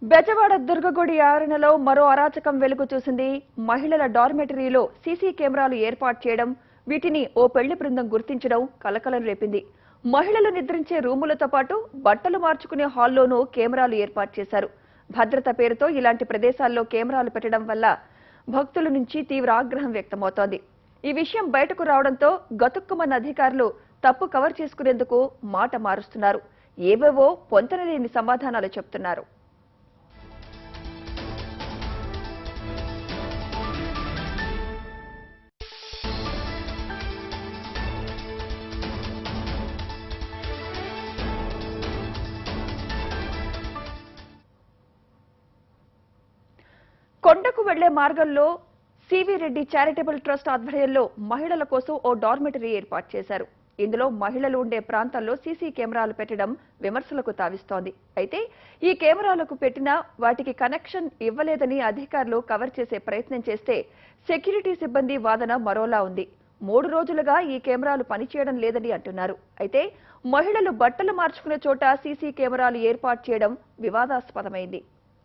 బెజవాడ దుర్గగుడి ఆవరణలో మరో అరాచకం వెలుగు చూసింది మహిళల డార్మెటరీలో సీసీ కెమెరాలు ఏర్పాటు చేయడం వీటిని ఓ పెళ్లి బృందం గుర్తించడం కలకలం రేపింది మహిళలు నిద్రించే రూములతో పాటు బట్టలు మార్చుకునే హాల్లోనూ కెమెరాలు ఏర్పాటు చేశారు భద్రత పేరుతో ఇలాంటి ప్రదేశాల్లో కెమెరాలు పెట్టడం వల్ల భక్తుల నుంచి తీవ్ర ఆగ్రహం వ్యక్తమవుతోంది ఈ విషయం బయటకు రావడంతో గతుక్కుమన్న అధికారులు తప్పు కవర్ చేసుకునేందుకు మాట మారుస్తున్నారు ఏవేవో పొంతనలేని సమాధానాలు చెప్తున్నారు కొండకు వెళ్లే మార్గంలో సివి రెడ్డి చారిటబుల్ ట్రస్ట్ ఆధ్వర్యంలో మహిళల కోసం ఓ డార్మెటరీ ఏర్పాటు చేశారు ఇందులో మహిళలు ఉండే ప్రాంతాల్లో సీసీ కెమెరాలు పెట్టడం విమర్శలకు తావిస్తోంది అయితే ఈ కెమెరాలకు పెట్టినా వాటికి కనెక్షన్ ఇవ్వలేదని అధికారులు కవర్ చేసే ప్రయత్నం చేస్తే సెక్యూరిటీ సిబ్బంది వాదన మరోలా ఉంది మూడు రోజులుగా ఈ కెమెరాలు పనిచేయడం లేదని అంటున్నారు అయితే మహిళలు బట్టలు మార్చుకునే చోట సీసీ కెమెరాలు ఏర్పాటు చేయడం వివాదాస్పదమైంది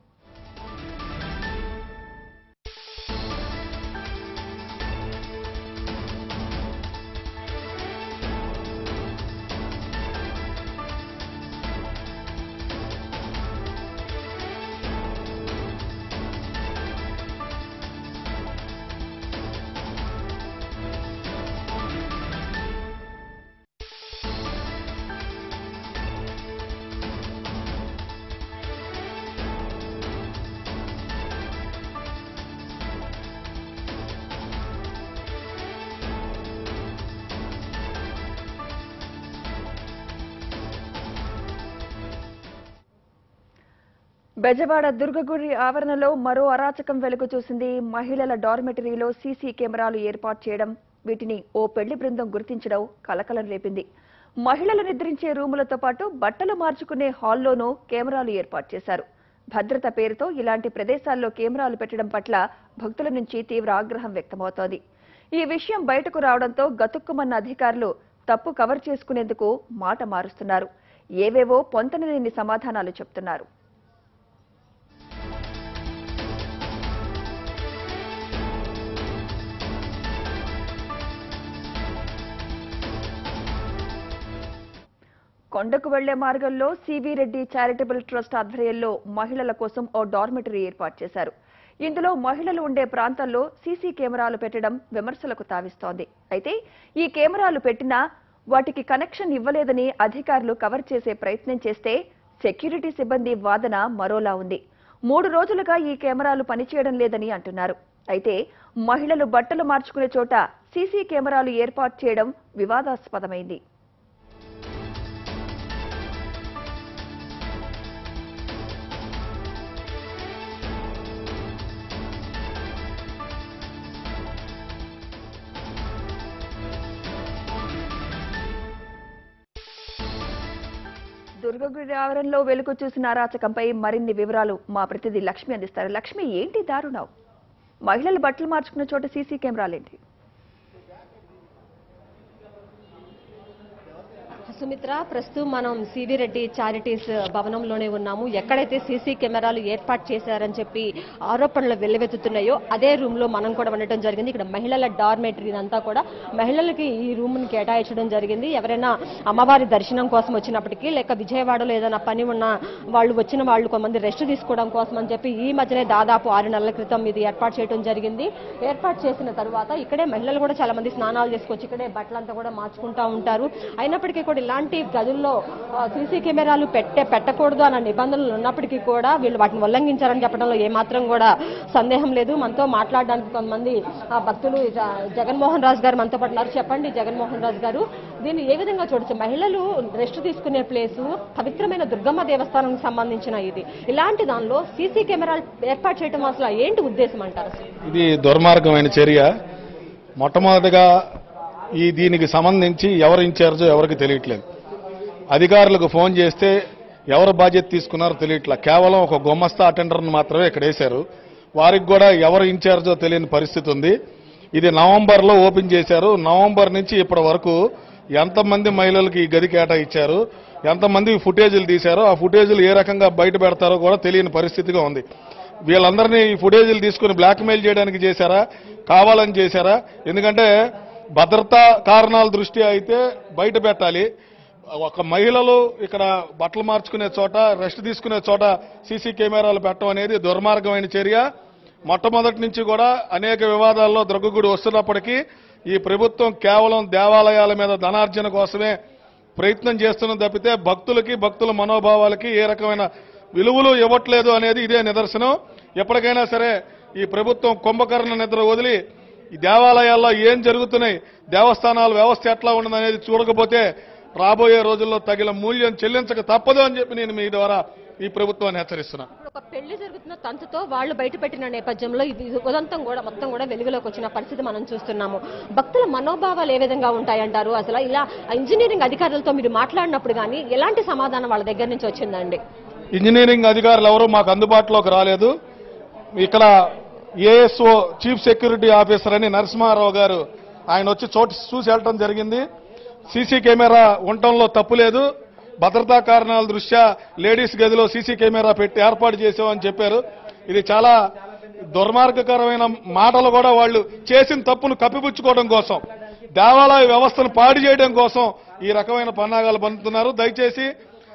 బెజవాడ దుర్గగుడి ఆవరణలో మరో అరాచకం వెలుగు చూసింది మహిళల డార్మెటరీలో సీసీ కెమెరాలు ఏర్పాటు చేయడం వీటిని ఓ పెళ్లి బృందం గుర్తించడం కలకలం రేపింది మహిళలు నిద్రించే రూములతో పాటు బట్టలు మార్చుకునే హాల్లోనూ కెమెరాలు ఏర్పాటు చేశారు భద్రత పేరుతో ఇలాంటి ప్రదేశాల్లో కెమెరాలు పెట్టడం పట్ల భక్తుల నుంచి తీవ్ర ఆగ్రహం వ్యక్తమవుతోంది ఈ విషయం బయటకు రావడంతో గతుక్కుమన్న అధికారులు తప్పు కవర్ చేసుకునేందుకు మాట మారుస్తున్నారు ఏవేవో పొంతనలేని సమాధానాలు చెప్తున్నారు కొండకు వెళ్లే మార్గంలో సివి రెడ్డి చారిటబుల్ ట్రస్ట్ ఆధ్వర్యంలో మహిళల కోసం ఓ డార్మెటరీ ఏర్పాటు చేశారు ఇందులో మహిళలు ఉండే ప్రాంతాల్లో సీసీ కెమెరాలు పెట్టడం విమర్శలకు తావిస్తోంది అయితే ఈ కెమెరాలు పెట్టినా వాటికి కనెక్షన్ ఇవ్వలేదని అధికారులు కవర్ చేసే ప్రయత్నం చేస్తే సెక్యూరిటీ సిబ్బంది వాదన మరోలా ఉంది మూడు రోజులుగా ఈ కెమెరాలు పనిచేయడం లేదని అంటున్నారు అయితే మహిళలు బట్టలు మార్చుకునే చోట సీసీ కెమెరాలు ఏర్పాటు చేయడం వివాదాస్పదమైంది దుర్గగుడి ఆవరణలో వెలుగు చూసిన అరాచకంపై మరిన్ని వివరాలు మా ప్రతినిధి లక్ష్మి అందిస్తారు లక్ష్మి ఏంటి దారుణం మహిళలు బట్టలు మార్చుకున్న చోట సీసీ కెమెరాలేంటి సుమిత్ర ప్రస్తుతం మనం సివి రెడ్డి చారిటీస్ భవనంలోనే ఉన్నాము ఎక్కడైతే సీసీ కెమెరాలు ఏర్పాటు చేశారని చెప్పి ఆరోపణలు వెల్లువెత్తుతున్నాయో అదే రూమ్ లో మనం కూడా ఉండటం జరిగింది ఇక్కడ మహిళల డార్మెటరీ అంతా కూడా మహిళలకి ఈ రూమ్ ని కేటాయించడం జరిగింది ఎవరైనా అమ్మవారి దర్శనం కోసం వచ్చినప్పటికీ లేక విజయవాడలో ఏదైనా పని ఉన్న వాళ్ళు వచ్చిన వాళ్ళు కొంతమంది రెస్ట్ తీసుకోవడం కోసం అని చెప్పి ఈ మధ్యనే దాదాపు ఆరు నెలల క్రితం ఇది ఏర్పాటు చేయడం జరిగింది ఏర్పాటు చేసిన తర్వాత ఇక్కడే మహిళలు కూడా చాలా మంది స్నానాలు చేసుకొచ్చి ఇక్కడే బట్టలంతా కూడా మార్చుకుంటా ఉంటారు అయినప్పటికీ కూడా ఇలాంటి గదుల్లో సీసీ కెమెరాలు పెట్టే పెట్టకూడదు అన్న నిబంధనలు ఉన్నప్పటికీ కూడా వీళ్ళు వాటిని ఉల్లంఘించారని చెప్పడంలో ఏమాత్రం కూడా సందేహం లేదు మనతో మాట్లాడడానికి కొంతమంది ఆ, భక్తులు జ- జగన్మోహన్ రాజు గారు మనతో పాటు ఉన్నారు చెప్పండి జగన్మోహన్ రాజు గారు దీన్ని ఏ విధంగా చూడొచ్చు మహిళలు రెస్ట్ తీసుకునే ప్లేసు పవిత్రమైన దుర్గమ్మ దేవస్థానానికి సంబంధించిన ఇది ఇలాంటి దానిలో సీసీ కెమెరాలు ఏర్పాటు చేయడం అసలు ఏంటి ఉద్దేశం అంటారు అసలు? ఇది దుర్మార్గమైన చర్య మొట్టమొదటిగా ఈ దీనికి సంబంధించి ఎవరు ఇన్ఛార్జో ఎవరికి తెలియట్లేదు అధికారులకు ఫోన్ చేస్తే ఎవరు బాధ్యత తీసుకున్నారో తెలియట్లా కేవలం ఒక గుమ్మస్తా అటెండర్ను మాత్రమే ఇక్కడ వేశారు వారికి కూడా ఎవరు ఇన్ఛార్జో తెలియని పరిస్థితి ఉంది ఇది నవంబర్లో ఓపెన్ చేశారు నవంబర్ నుంచి ఇప్పటి వరకు ఎంతమంది మహిళలకు ఈ గది కేటాయించారు ఎంతమంది ఫుటేజీలు తీశారో ఆ ఫుటేజీలు ఏ రకంగా బయట పెడతారో కూడా తెలియని పరిస్థితిగా ఉంది వీళ్ళందరినీ ఈ ఫుటేజీలు తీసుకుని బ్లాక్మెయిల్ చేయడానికి చేశారా కావాలని చేశారా ఎందుకంటే భద్రతా కారణాల దృష్ట్యా అయితే బయట పెట్టాలి ఒక మహిళలు ఇక్కడ బట్టలు మార్చుకునే చోట రెస్ట్ తీసుకునే చోట సీసీ కెమెరాలు పెట్టడం అనేది దుర్మార్గమైన చర్య మొట్టమొదటి నుంచి కూడా అనేక వివాదాల్లో ద్రగ్గుగుడి వస్తున్నప్పటికీ ఈ ప్రభుత్వం కేవలం దేవాలయాల మీద ధనార్జన కోసమే ప్రయత్నం చేస్తున్న తప్పితే భక్తులకి భక్తుల మనోభావాలకి ఏ రకమైన విలువలు ఇవ్వట్లేదు అనేది ఇదే నిదర్శనం ఎప్పటికైనా సరే ఈ ప్రభుత్వం కుంభకర్ణ నిద్ర వదిలి ఈ దేవాలయాల్లో ఏం జరుగుతున్నాయి దేవస్థానాల వ్యవస్థ ఎట్లా ఉన్నదనేది చూడకపోతే రాబోయే రోజుల్లో తగిన మూల్యం చెల్లించక తప్పదు అని చెప్పి నేను మీ ద్వారా ఈ ప్రభుత్వాన్ని హెచ్చరిస్తున్నా ఇప్పుడు ఒక పెళ్లి జరుగుతున్న తంతుతో వాళ్ళు బయట పెట్టిన నేపథ్యంలో ఇది ఉదంతం కూడా మొత్తం కూడా వెలుగులోకి వచ్చిన పరిస్థితి మనం చూస్తున్నాము భక్తుల మనోభావాలు ఏ విధంగా ఉంటాయంటారు అసలు ఇలా ఇంజనీరింగ్ అధికారులతో మీరు మాట్లాడినప్పుడు కానీ ఎలాంటి సమాధానం వాళ్ళ దగ్గర నుంచి వచ్చిందండి ఇంజనీరింగ్ అధికారులు ఎవరూ మాకు అందుబాటులోకి రాలేదు ఇక్కడ ఏఎస్ఓ చీఫ్ సెక్యూరిటీ ఆఫీసర్ అని నరసింహారావు గారు ఆయన వచ్చి చోటు చూసి వెళ్ళటం జరిగింది సీసీ కెమెరా ఉండటంలో తప్పు లేదు భద్రతా కారణాల దృష్ట్యా లేడీస్ గదిలో సీసీ కెమెరా పెట్టి ఏర్పాటు చేసామని చెప్పారు ఇది చాలా దుర్మార్గకరమైన మాటలు కూడా వాళ్ళు చేసిన తప్పును కప్పిపుచ్చుకోవడం కోసం దేవాలయ వ్యవస్థను పాడు చేయడం కోసం ఈ రకమైన పన్నాగాలు పొందుతున్నారు దయచేసి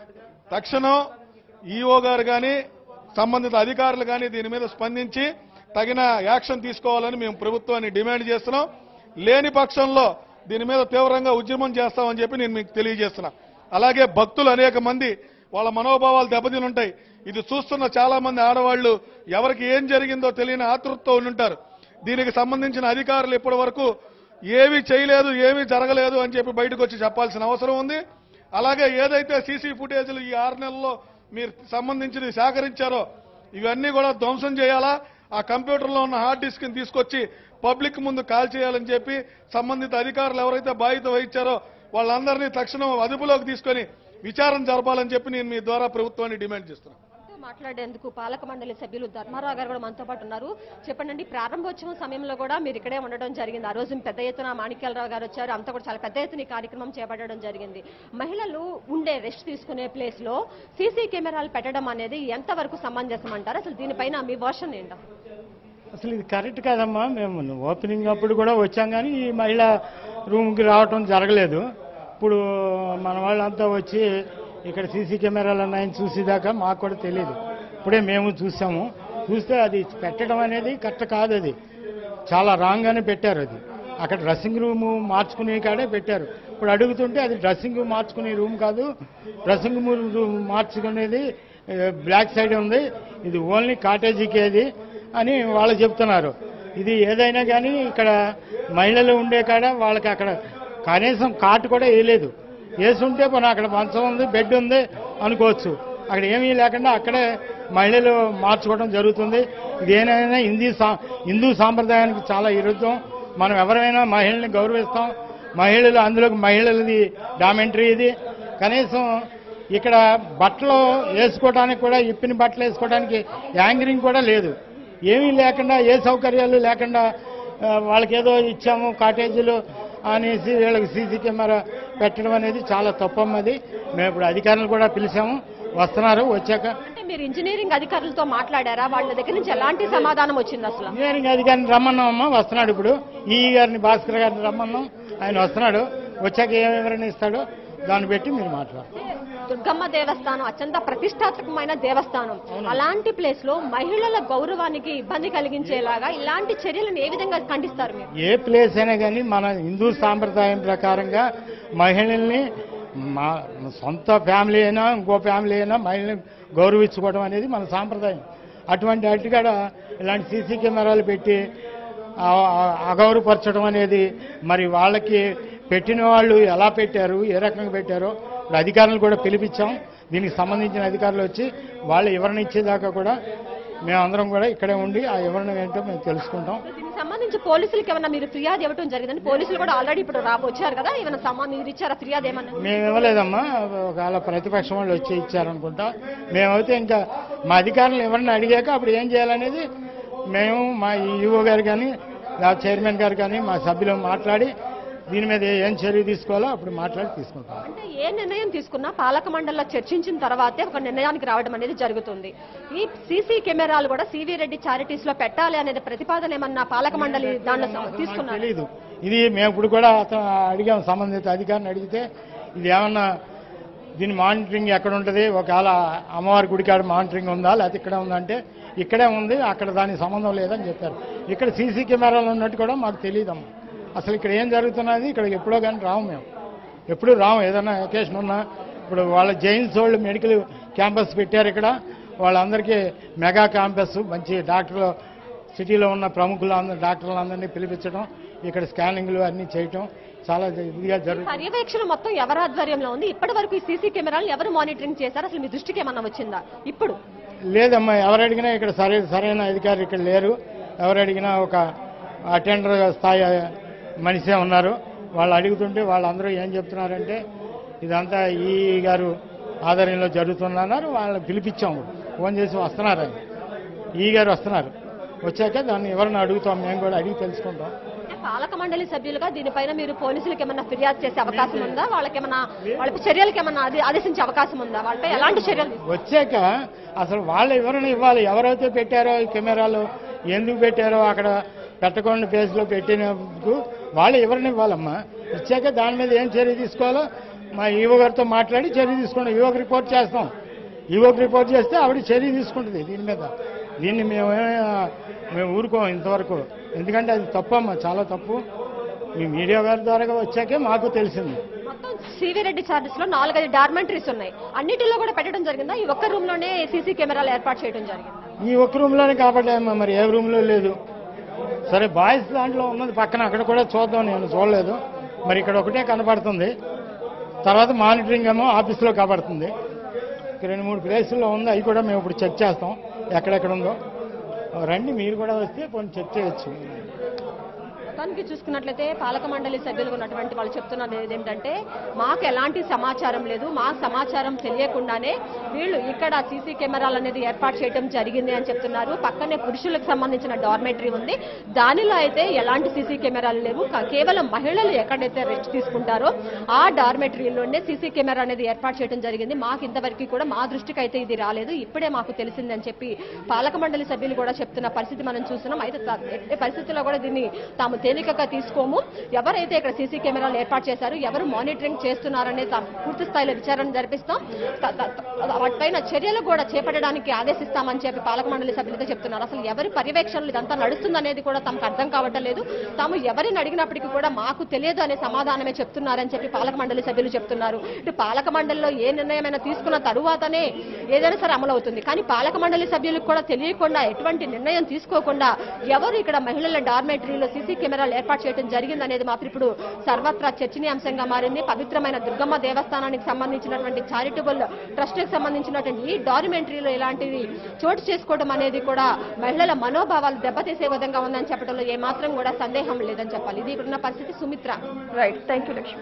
తక్షణం ఈఓ గారు కానీ సంబంధిత అధికారులు కానీ దీని మీద స్పందించి తగిన యాక్షన్ తీసుకోవాలని మేము ప్రభుత్వాన్ని డిమాండ్ చేస్తున్నాం లేని పక్షంలో దీని మీద తీవ్రంగా ఉద్యమం చేస్తామని చెప్పి నేను మీకు తెలియజేస్తున్నా అలాగే భక్తులు అనేక మంది వాళ్ళ మనోభావాలు దెబ్బతిని ఉంటాయి ఇది చూస్తున్న చాలా మంది ఆడవాళ్లు ఎవరికి ఏం జరిగిందో తెలియని ఆతృతతో ఉండుంటారు దీనికి సంబంధించిన అధికారులు ఇప్పటి వరకు ఏమీ చేయలేదు ఏమీ జరగలేదు అని చెప్పి బయటకు వచ్చి చెప్పాల్సిన అవసరం ఉంది అలాగే ఏదైతే సీసీ ఫుటేజ్లు ఈ ఆరు నెలల్లో మీరు సంబంధించినవి సేకరించారో ఇవన్నీ కూడా ధ్వంసం చేయాలా ఆ కంప్యూటర్లో ఉన్న హార్డ్ డిస్క్ ని తీసుకొచ్చి పబ్లిక్ ముందు కాల్ చేయాలని చెప్పి సంబంధిత అధికారులు ఎవరైతే బాధ్యత వహించారో వాళ్ళందరినీ తక్షణం అదుపులోకి తీసుకొని విచారణ జరపాలని చెప్పి నేను మీ ద్వారా ప్రభుత్వాన్ని డిమాండ్ చేస్తున్నాను మనతో మాట్లాడేందుకు పాలక మండలి సభ్యులు ధర్మారావు గారు కూడా మనతో పాటు ఉన్నారు చెప్పండి ప్రారంభోత్సవం సమయంలో కూడా మీరు ఇక్కడే ఉండడం జరిగింది ఆ రోజు పెద్ద ఎత్తున మాణిక్యాలరావు గారు వచ్చారు అంతా కూడా చాలా పెద్ద ఎత్తున ఈ కార్యక్రమం చేపట్టడం జరిగింది మహిళలు ఉండే రెస్ట్ తీసుకునే ప్లేస్ లో సీసీ కెమెరాలు పెట్టడం అనేది ఎంతవరకు సమంజసం అంటారు అసలు దీనిపైన మీ వర్షన్ ఏంటో అసలు ఇది కరెక్ట్ కాదమ్మా మేము ఓపెనింగ్ అప్పుడు కూడా వచ్చాం కానీ ఈ మహిళ రూమ్కి రావటం జరగలేదు ఇప్పుడు మన వాళ్ళంతా వచ్చి ఇక్కడ సీసీ కెమెరాలు ఉన్నాయని చూసేదాకా మాకు కూడా తెలియదు ఇప్పుడే మేము చూసాము చూస్తే అది పెట్టడం అనేది కరెక్ట్ కాదు అది చాలా రాంగ్ అని పెట్టారు అది అక్కడ డ్రెస్సింగ్ రూమ్ మార్చుకునే కాడే పెట్టారు ఇప్పుడు అడుగుతుంటే అది డ్రెస్సింగ్ రూమ్ మార్చుకునే రూమ్ కాదు డ్రెస్సింగ్ రూమ్ మార్చుకునేది బ్లాక్ సైడ్ ఉంది ఇది ఓన్లీ కాటేజీకి అది అని వాళ్ళు చెప్తున్నారు ఇది ఏదైనా కానీ ఇక్కడ మహిళలు ఉండే కాడ వాళ్ళకి అక్కడ కనీసం కాట్ కూడా వేయలేదు వేసుంటే పోనీ అక్కడ మంచం ఉంది బెడ్ ఉంది అనుకోవచ్చు అక్కడ ఏమీ లేకుండా అక్కడే మహిళలు మార్చుకోవడం జరుగుతుంది ఇది ఏదైనా హిందీ సా హిందూ సాంప్రదాయానికి చాలా విరుద్ధం మనం ఎవరైనా మహిళల్ని గౌరవిస్తాం మహిళలు అందులోకి మహిళలది డామెంటరీ ఇది కనీసం ఇక్కడ బట్టలు వేసుకోవడానికి కూడా ఇప్పిన బట్టలు వేసుకోవడానికి యాంకరింగ్ కూడా లేదు ఏమీ లేకుండా ఏ సౌకర్యాలు లేకుండా ఆ, వాళ్ళకి ఏదో ఇచ్చాము కాటేజీలు అనేసి వీళ్ళకి సీసీ కెమెరా పెట్టడం అనేది చాలా తప్పమ్మది మేము ఇప్పుడు అధికారులు కూడా పిలిచాము వస్తున్నారు వచ్చాక అంటే మీరు ఇంజనీరింగ్ అధికారులతో మాట్లాడారా వాళ్ళ దగ్గర నుంచి ఎలాంటి సమాధానం వచ్చింది అసలు ఇంజనీరింగ్ అధికారిని రమ్మన్నామమ్మా వస్తున్నాడు ఇప్పుడు ఈ గారిని భాస్కర్ గారిని రమ్మన్నాం ఆయన వస్తున్నాడు వచ్చాక ఏం వివరణ ఇస్తాడో దాన్ని పెట్టి మీరు మాట్లాడారు దుర్గమ్మ దేవస్థానం అత్యంత ప్రతిష్టాత్మకమైన దేవస్థానం అలాంటి ప్లేస్ లో మహిళల గౌరవానికి ఇబ్బంది కలిగించేలాగా ఇలాంటి చర్యలను ఏ విధంగా ఖండిస్తారు మీరు ఏ ప్లేస్ అయినా కానీ మన హిందూ సాంప్రదాయం ప్రకారంగా మహిళల్ని మా సొంత ఫ్యామిలీ అయినా ఇంకో ఫ్యామిలీ అయినా మహిళల్ని గౌరవించుకోవడం అనేది మన సాంప్రదాయం అటువంటి అటుకాడ ఇలాంటి సీసీ కెమెరాలు పెట్టి ఆ- ఆ- అగౌరవపరచడం అనేది మరి వాళ్ళకి పెట్టిన వాళ్ళు ఎలా పెట్టారు ఏ రకంగా పెట్టారో ఇప్పుడు అధికారులు కూడా పిలిపించాం దీనికి సంబంధించిన అధికారులు వచ్చి వాళ్ళు వివరణ ఇచ్చేదాకా కూడా మేమందరం కూడా ఇక్కడే ఉండి ఆ వివరణ ఏంటో మేము తెలుసుకుంటాం దీనికి సంబంధించి పోలీసులకు ఏమన్నా మీరు ఫిర్యాదు ఇవ్వడం జరిగిందండి పోలీసులు కూడా ఆల్రెడీ ఇప్పుడు రా వచ్చారు కదా ఏమైనా సమాన్ మీరు ఇచ్చారా ఫిర్యాదు ఏమన్నా మేము ఇవ్వలేదమ్మా ఒకవేళ ప్రతిపక్షం వాళ్ళు వచ్చి ఇచ్చారనుకుంటా మేమైతే ఇంకా మా అధికారులు ఎవరిని అడిగాక అప్పుడు ఏం చేయాలనేది మేము మా ఈఓ గారు కానీ లేదా చైర్మన్ గారు కానీ మా సభ్యులు మాట్లాడి దీని మీద ఏం చర్య తీసుకోవాలో అప్పుడు మాట్లాడి తీసుకుంటాం అంటే ఏ నిర్ణయం తీసుకున్నా పాలక మండలిలో చర్చించిన తర్వాతే ఒక నిర్ణయానికి రావడం అనేది జరుగుతుంది ఈ సీసీ కెమెరాలు కూడా సివి రెడ్డి చారిటీస్ లో పెట్టాలి అనేది ప్రతిపాదన ఏమన్నా పాలక మండలి దానిలో తీసుకున్నారు తెలియదు ఇది మేము ఇప్పుడు కూడా అతను అడిగాం సంబంధిత అధికారిని అడిగితే ఇది ఏమన్నా దీని మానిటరింగ్ ఎక్కడ ఉంటుంది ఒకవేళ అమ్మవారి గుడికాడ మానిటరింగ్ ఉందా లేకపోతే ఇక్కడే ఉందంటే ఇక్కడే ఉంది అక్కడ దానికి సంబంధం లేదని చెప్పారు ఇక్కడ సీసీ కెమెరాలు ఉన్నట్టు కూడా మాకు తెలియదమ్మా అసలు ఇక్కడ ఏం జరుగుతున్నది ఇక్కడ ఎప్పుడో కానీ రాము మేము ఎప్పుడు రాము ఏదైనా ఒకేషన్ ఉన్నా ఇప్పుడు వాళ్ళ జైన్స్ వాళ్ళు మెడికల్ క్యాంపస్ పెట్టారు ఇక్కడ వాళ్ళందరికీ మెగా క్యాంపస్ మంచి డాక్టర్లు సిటీలో ఉన్న ప్రముఖులు అందరూ డాక్టర్లు అందరినీ పిలిపించడం ఇక్కడ స్కానింగ్లు అన్నీ చేయటం చాలా ఇదిగా జరుగుతుంది పర్యవేక్షణ మొత్తం ఎవరి ఆధ్వర్యంలో ఉంది ఇప్పటి వరకు ఈ సీసీ కెమెరాలు ఎవరు మానిటరింగ్ చేశారు అసలు మీ దృష్టికి ఏమన్నా వచ్చిందా ఇప్పుడు లేదమ్మా ఎవరు అడిగినా ఇక్కడ సరైన సరైన అధికారి ఇక్కడ లేరు ఎవరు అడిగినా ఒక అటెండర్ స్థాయి మనిషే ఉన్నారు వాళ్ళు అడుగుతుంటే వాళ్ళందరూ ఏం చెప్తున్నారంటే ఇదంతా ఈ గారు ఆధ్వర్యంలో జరుగుతుందన్నారు వాళ్ళని పిలిపించాం ఫోన్ చేసి వస్తున్నారు ఆయన ఈ గారు వస్తున్నారు వచ్చాక దాన్ని ఎవరిని అడుగుతాం మేము కూడా అడిగి తెలుసుకుంటాం అంటే పాలక మండలి సభ్యులుగా దీనిపైన మీరు పోలీసులకు ఏమన్నా ఫిర్యాదు చేసే అవకాశం ఉందా వాళ్ళకి ఏమన్నా వాళ్ళ చర్యలకు ఏమన్నా ఆదే- ఆదేశించే అవకాశం ఉందా వాళ్ళపై ఎలాంటి చర్యలు తీసుకుంటారు? వచ్చాక అసలు వాళ్ళు ఎవరిని ఇవ్వాలి ఎవరైతే పెట్టారో ఈ కెమెరాలు ఎందుకు పెట్టారో అక్కడ పెట్టకుండా ప్లేస్లో పెట్టినందుకు వాళ్ళు ఎవరిని ఇవ్వాలమ్మా ఇచ్చాక దాని మీద ఏం చర్య తీసుకోవాలో మా ఈవో గారితో మాట్లాడి చర్య తీసుకుంటాం ఈవోకి రిపోర్ట్ చేస్తాం ఈవోకి రిపోర్ట్ చేస్తే ఆవిడ చర్య తీసుకుంటుంది దీని మీద దీన్ని మేము మేము ఊరుకోం ఇంతవరకు ఎందుకంటే అది తప్పమ్మా చాలా తప్పు మీ మీడియా గారి ద్వారా వచ్చాకే మాకు తెలిసింది మొత్తం సివి రెడ్డి చార్జెస్ లో నాలుగైదు డార్మెంటరీస్ ఉన్నాయి అన్నిటిలో కూడా పెట్టడం జరిగిందా ఈ ఒక్క రూమ్ లోనే సీసీ కెమెరాలు ఏర్పాటు చేయడం జరిగింది ఈ ఒక్క రూమ్లోనే కాబట్టేమ్మా మరి ఏ రూమ్లో లేదు సరే బాయ్స్ దాంట్లో ఉన్నది పక్కన అక్కడ కూడా చూద్దాం నేను చూడలేదు మరి ఇక్కడ ఒకటే కనపడుతుంది తర్వాత మానిటరింగ్ ఏమో ఆఫీస్లో కనపడుతుంది ఇక రెండు మూడు ప్లేసుల్లో ఉంది అవి కూడా మేము ఇప్పుడు చెక్ చేస్తాం ఎక్కడెక్కడ ఉందో రండి మీరు కూడా వస్తే కొంచెం చెక్ చేయొచ్చు మొత్తానికి చూసుకున్నట్లయితే పాలక మండలి సభ్యులు ఉన్నటువంటి వాళ్ళు చెప్తున్నది ఏంటంటే మాకు ఎలాంటి సమాచారం లేదు మా సమాచారం తెలియకుండానే వీళ్ళు ఇక్కడ సీసీ కెమెరాలు అనేది ఏర్పాటు చేయడం జరిగింది అని చెప్తున్నారు పక్కనే పురుషులకు సంబంధించిన డార్మెటరీ ఉంది దానిలో అయితే ఎలాంటి సీసీ కెమెరాలు లేవు క- కేవలం మహిళలు ఎక్కడైతే రెస్ట్ తీసుకుంటారో ఆ డార్మెటరీలోనే సీసీ కెమెరా అనేది ఏర్పాటు చేయడం జరిగింది మాకు ఇంతవరకు కూడా మా దృష్టికి అయితే ఇది రాలేదు ఇప్పుడే మాకు తెలిసిందని చెప్పి పాలక మండలి సభ్యులు కూడా చెప్తున్న పరిస్థితి మనం చూస్తున్నాం అయితే త- ఎట్టి పరిస్థితుల్లో కూడా దీన్ని తాము తేలికగా తీసుకోము ఎవరైతే ఇక్కడ సీసీ కెమెరాలు ఏర్పాటు చేశారు ఎవరు మానిటరింగ్ చేస్తున్నారనే తాము పూర్తి స్థాయిలో విచారణ జరిపిస్తాం త- త- త- వాటిపైన చర్యలు కూడా చేపట్టడానికి ఆదేశిస్తామని చెప్పి పాలక మండలి సభ్యులతో చెప్తున్నారు అసలు ఎవరి పర్యవేక్షణలు ఇదంతా నడుస్తుందనేది కూడా తమకు అర్థం కావటం లేదు తాము ఎవరిని అడిగినప్పటికీ కూడా మాకు తెలియదు అనే సమాధానమే చెప్తున్నారని చెప్పి పాలక మండలి సభ్యులు చెప్తున్నారు ఇటు పాలక మండలిలో ఏ నిర్ణయమైనా తీసుకున్న తరువాతనే ఏదైనా సరే అమలు అవుతుంది కానీ పాలక మండలి సభ్యులకు కూడా తెలియకుండా ఎటువంటి నిర్ణయం తీసుకోకుండా ఎవరు ఇక్కడ మహిళల డార్మెటరీలో సీసీ కెమెరాలు ఏర్పాటు చేయడం జరిగిందనేది మాత్రం ఇప్పుడు సర్వత్రా చర్చనీయాంశంగా మారింది పవిత్రమైన దుర్గమ్మ దేవస్థానానికి సంబంధించినటువంటి చారిటబుల్ ట్రస్ట్ కి సంబంధించినటువంటి ఈ డార్మెంటరీలో ఇలాంటివి చోటు చేసుకోవడం అనేది కూడా మహిళల మనోభావాలు దెబ్బతీసే విధంగా ఉందని చెప్పడంలో ఏమాత్రం కూడా సందేహం లేదని చెప్పాలి ఇది ఇప్పుడున్న పరిస్థితి Sumitra right thank you Lakshmi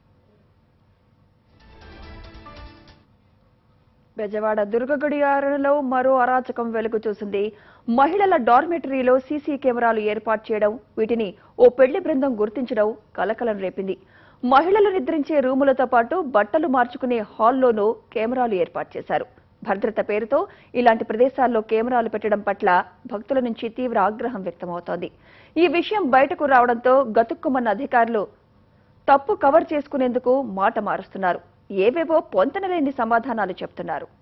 Bezawada దుర్గగుడి ఆవరణలో మరో అరాచకం వెలుగు చూసింది మహిళల డార్మెటరీలో సీసీ కెమెరాలు ఏర్పాటు చేయడం వీటిని ఓ పెళ్లి బృందం గుర్తించడం కలకలం రేపింది మహిళలు నిద్రించే రూములతో పాటు బట్టలు మార్చుకునే హాల్లోనూ కెమెరాలు ఏర్పాటు చేశారు భద్రత పేరుతో ఇలాంటి ప్రదేశాల్లో కెమెరాలు పెట్టడం పట్ల భక్తుల నుంచి తీవ్ర ఆగ్రహం వ్యక్తమవుతోంది ఈ విషయం బయటకు రావడంతో గతుక్కుమన్న అధికారులు తప్పు కవర్ చేసుకునేందుకు మాట మారుస్తున్నారు ఏవేవో పొంతనలేని సమాధానాలు చెప్తున్నారు